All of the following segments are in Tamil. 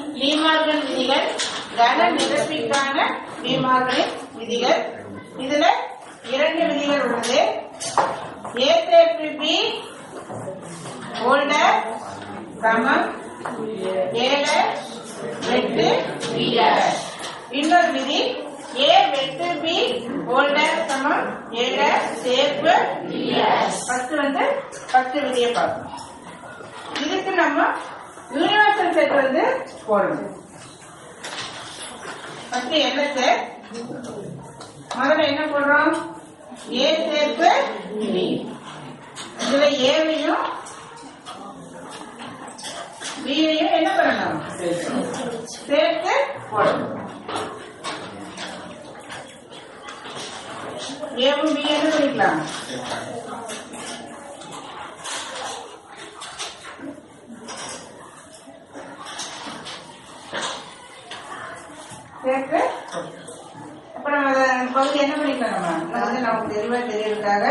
டிமார்கன் விதிகள் கன நிரப்பிக்கான டிமார்கனின் விதிகள் இதுல இரண்டு விதிகள் உள்ளது ஏ தேர்வு பி ஓல்டர் சமம் ஏழ வெட்டு வீடர் இன்னொரு விதி ஏ வெட்டு பி ஓல்டர் சமம் ஏழ சேர்ப்பு ஃபர்ஸ்ட் வந்து ஃபர்ஸ்ட் விதியை பார்க்கணும் இதுக்கு நம்ம யூனிவர்சல் செட் வந்து போடணும் ஃபர்ஸ்ட் என்ன செட் முதல்ல என்ன போடுறோம் ஏ சேர்ப்பு பி இதுல ஏவையும் பியையும் என்ன பண்ணணும் சேர்த்து போடணும் ஏவும் பி என்ன பண்ணிக்கலாம் சேர்த்து அப்ப நம்ம அதை பகுதி என்ன பண்ணிக்கலாம் நம்ம இன்னும் வந்து நமக்கு தெளிவா தெரியறதுக்காக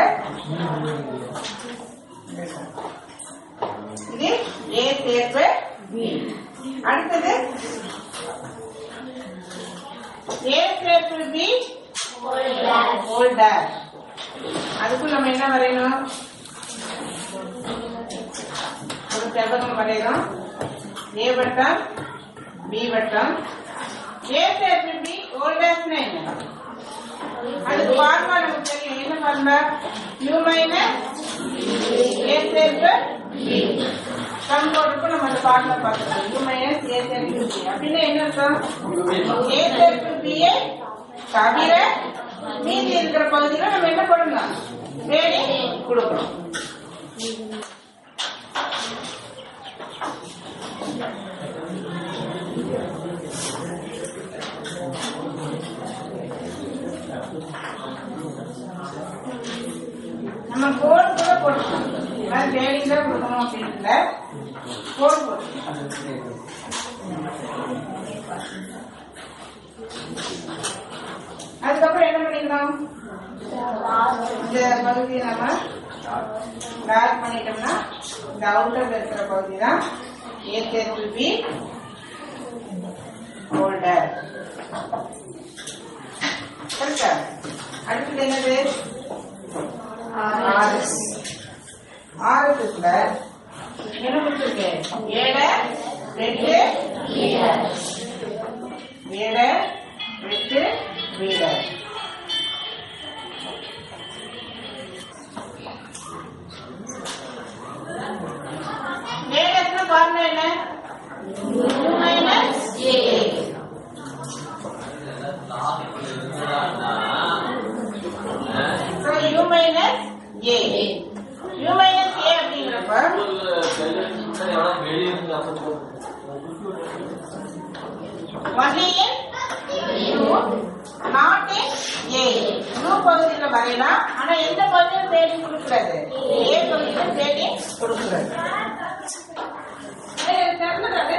இது ஏ சேர்ப்பு அடுத்தது ஏ சேர்ப்பு பி ஹோல்டர் அதுக்கும் நம்ம என்ன வரையணும் ஒரு செவ்வகம் வரையணும் ஏ வட்டம் பி வட்டம் ஏ சேர்ப்பு பி ஹோல்டர்ஸ்னா என்ன அதுக்கு ஃபார்முலா நமக்கு தெரியும் என்ன ஃபார்முலா யூ மைனஸ் ஏ சேர்ப்பு பி சம் போட்டுக்கு நம்ம அந்த ஃபார்முலா பார்த்துக்கலாம் யூ மைனஸ் ஏ சேர்ப்பு பி அப்படின்னா என்ன அர்த்தம் ஏ சேர்ப்பு பியை தவிர மீதி இருக்கிற பகுதியில நம்ம என்ன பண்ணணும் வேடி கொடுக்கணும் நம்ம கோட் கூட போட்டுக்கலாம் அதாவது வேடிங் தான் கொடுக்கணும் அப்படின்னு இல்லை கோட் போட்டுக்கலாம் அதுக்கப்புறம் என்ன பண்ணிக்கணும் இந்த பகுதியை நம்ம டார்க் பண்ணிட்டோம்னா இந்த அவுட்டர்ல இருக்கிற பகுதி தான் ஏ தேர்வு பி ஹோல்டர் கரெக்டா அடுத்தது என்னது ஆறு ஆறுக்குள்ள என்ன கொடுத்துருக்கு ஏழை ரெண்டு ஏழை ரெண்டு வீடு ஏழு ஃபார்முலா என்ன U minus A. So U minus A. U minus A அப்படிங்கிறப்ப only in U, not in A. U பகுதியில வரையலாம் ஆனா எந்த பகுதியிலும் தேடி கொடுக்கிறது A பகுதியில தேடி கொடுக்கிறது ஏய், திறந்துடாது.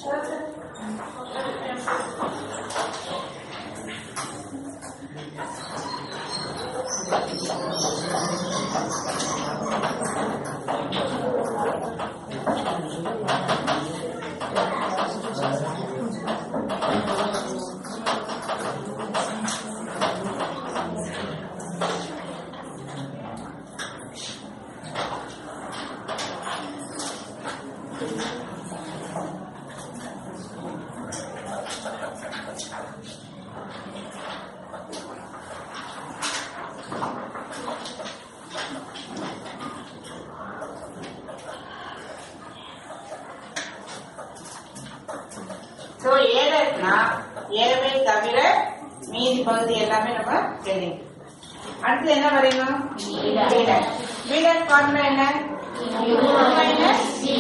ஸோ ஏழனா ஏழவே தவிர மீதி பகுதி எல்லாமே நம்ம தெரியும் அடுத்து என்ன வரையணும் வீடர் வீடர் ஃபார்முலா என்ன மைனஸ் சி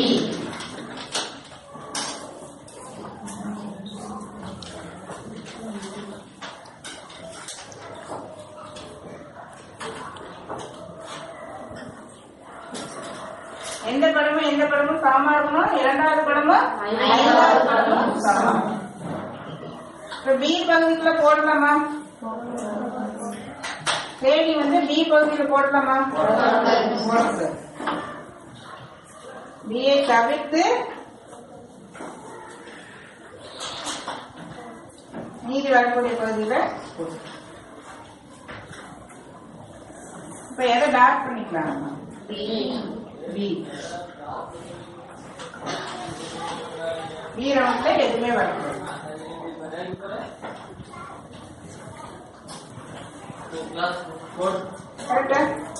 எந்த படமும் எந்த படமும் சமமா இருக்கணும் இரண்டாவது படமும் ஐந்தாவது படமும் சமம் இப்ப பி பகுதிக்குள்ள போடலாமா தேடி வந்து பி பகுதியில போடலாமா போடுறது பியை தவிர்த்து மீதி வரக்கூடிய பகுதியில போட்டு. இப்ப எதை டார்க் பண்ணிக்கலாம் நம்ம பி பி ரவுண்ட்ல எதுவுமே வரக்கூடாது கரெக்டா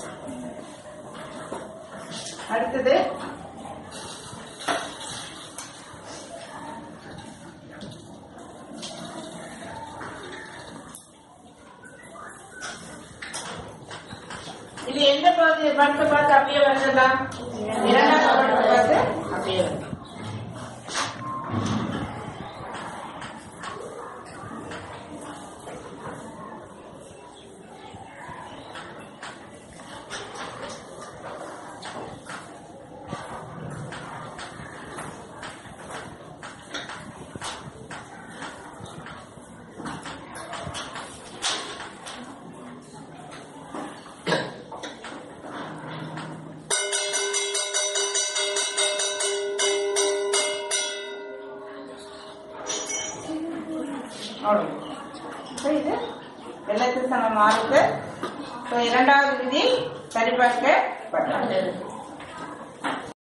அடுத்தது இது எந்த பகுதி படத்தை பார்த்து அப்படியே வருதுடா இரண்டாவது படத்தை பார்த்து அப்படியே வருது அவ்வளவு இப்போ இது வெள்ளத்து சமம் மாறுக்கு இப்போ இரண்டாவது விதி சரிபார்க்கப்பட்டது